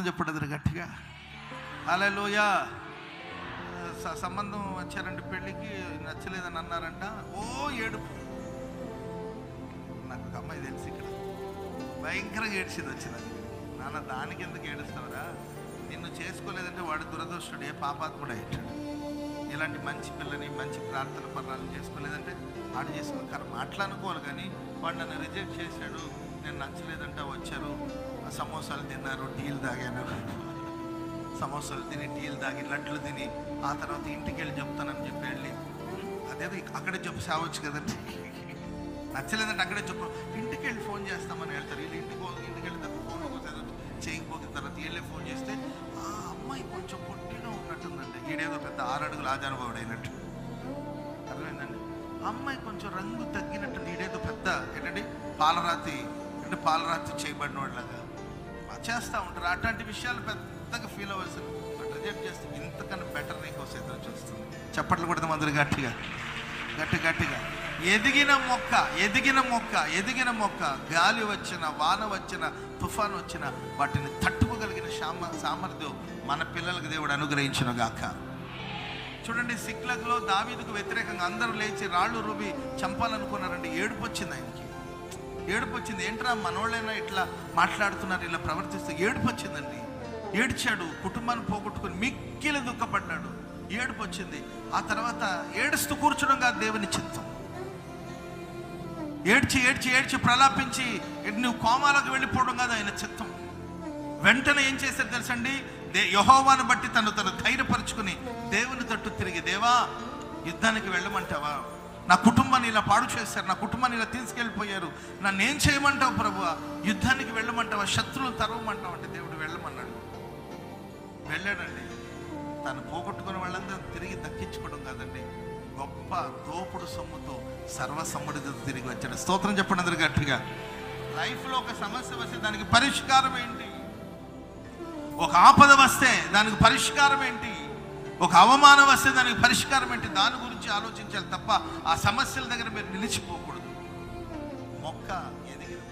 చెప్పడదు గట్టిగా అలలోయ సంబంధం వచ్చారండి పెళ్ళికి నచ్చలేదని అన్నారంట ఓ ఏడుపు నాకు ఒక అమ్మాయి తెలిసి ఇక్కడ భయంకరంగా ఏడ్చింది వచ్చింది నాన్న దానికి ఎందుకు ఏడుస్తావురా నిన్ను చేసుకోలేదంటే వాడు దురదృష్టుడు ఏ పాపాత్ముడు అయ్యాడు ఇలాంటి మంచి పిల్లని మంచి ప్రార్థన పర్ణాలు చేసుకోలేదంటే వాడు చేసుకుని కానీ మాట్లాడుకోవాలి కానీ వాడు నన్ను రిజెక్ట్ చేశాడు నేను నచ్చలేదంటే వచ్చారు ఆ సమోసాలు తిన్నారు టీలు తాగాను సమోసాలు తిని టీలు తాగి లడ్లు తిని ఆ తర్వాత ఇంటికి వెళ్ళి చెప్తానని చెప్పి వెళ్ళి అదేదో ఇక- అక్కడే చెప్పు సావచ్చు కదండి నచ్చలేదంటే అక్కడే చెప్పు ఇంటికి వెళ్ళి ఫోన్ చేస్తామని వెళ్తారు వీళ్ళు ఇంటికి పో- ఇంటికి వెళ్ళిన తర్వాత ఫోన్ ఒకసారి చేయకపోయిన తర్వాత వీళ్ళే ఫోన్ చేస్తే ఆ అమ్మాయి కొంచెం పొట్టిగా ఉన్నట్టుందండి ఈడేదో పెద్ద ఆరు అడుగులు ఆజానుభవుడు అయినట్టు అర్థమైందండి అమ్మాయి కొంచెం రంగు తగ్గినట్టు ఈడేదో పెద్ద ఏంటంటే పాలరాతి అంటే పాలరాతి చేయబడిన వాళ్ళగా చేస్తూ ఉంటారు అట్లాంటి విషయాలు పెద్దగా ఫీల్ అవ్వాల్సిన బట్ రిజెక్ట్ చేస్తే ఇంతకన్నా బెటర్ నీకు ఎదురు చూస్తుంది చప్పట్లు కొడదాం అందరు గట్టిగా గట్టి గట్టిగా ఎదిగిన మొక్క ఎదిగిన మొక్క ఎదిగిన మొక్క గాలి వచ్చిన వాన వచ్చిన తుఫాన్ వచ్చిన వాటిని తట్టుకోగలిగిన సామ సామర్థ్యం మన పిల్లలకు దేవుడు అనుగ్రహించిన గాక చూడండి సిక్లగ్లో దావీదుకు వ్యతిరేకంగా అందరూ లేచి రాళ్ళు రుబి చంపాలనుకున్నారండి ఏడుపు వచ్చింది ఆయనకి ఏడుపు వచ్చింది ఏంట్రా మనోళ్ళైనా ఇట్లా మాట్లాడుతున్నారు ఇలా ప్రవర్తిస్తూ ఏడుపు వచ్చిందండి ఏడ్చాడు కుటుంబాన్ని పోగొట్టుకుని మిక్కిలి దుఃఖపడ్డాడు ఏడుపు వచ్చింది ఆ తర్వాత ఏడుస్తూ కూర్చోడం కాదు దేవుని చిత్తం ఏడ్చి ఏడ్చి ఏడ్చి ప్రలాపించి నువ్వు కోమాలకు వెళ్ళిపోవడం కాదు ఆయన చిత్తం వెంటనే ఏం చేశారు తెలుసండి దే యహోవాను బట్టి తను తను ధైర్యపరుచుకుని దేవుని తట్టు తిరిగి దేవా యుద్ధానికి వెళ్ళమంటావా నా కుటుంబాన్ని ఇలా పాడు చేశారు నా కుటుంబాన్ని ఇలా తీసుకెళ్ళిపోయారు నన్ను ఏం చేయమంటావు ప్రభు యుద్ధానికి వెళ్ళమంటావా శత్రువులు తరవమంటావు అంటే దేవుడు వెళ్ళమన్నాడు వెళ్ళాడండి తను పోగొట్టుకున్న వాళ్ళందరూ తిరిగి దక్కించుకోవడం కాదండి గొప్ప దోపుడు సొమ్ముతో సర్వసమ్ముడితో తిరిగి వచ్చాడు స్తోత్రం చెప్పండి అందరు గట్టిగా లైఫ్లో ఒక సమస్య వస్తే దానికి పరిష్కారం ఏంటి ఒక ఆపద వస్తే దానికి పరిష్కారం ఏంటి ఒక అవమానం వస్తే దానికి పరిష్కారం ఏంటి దాని గురించి ఆలోచించాలి తప్ప ఆ సమస్యల దగ్గర మీరు నిలిచిపోకూడదు మొక్క ఎదిగిన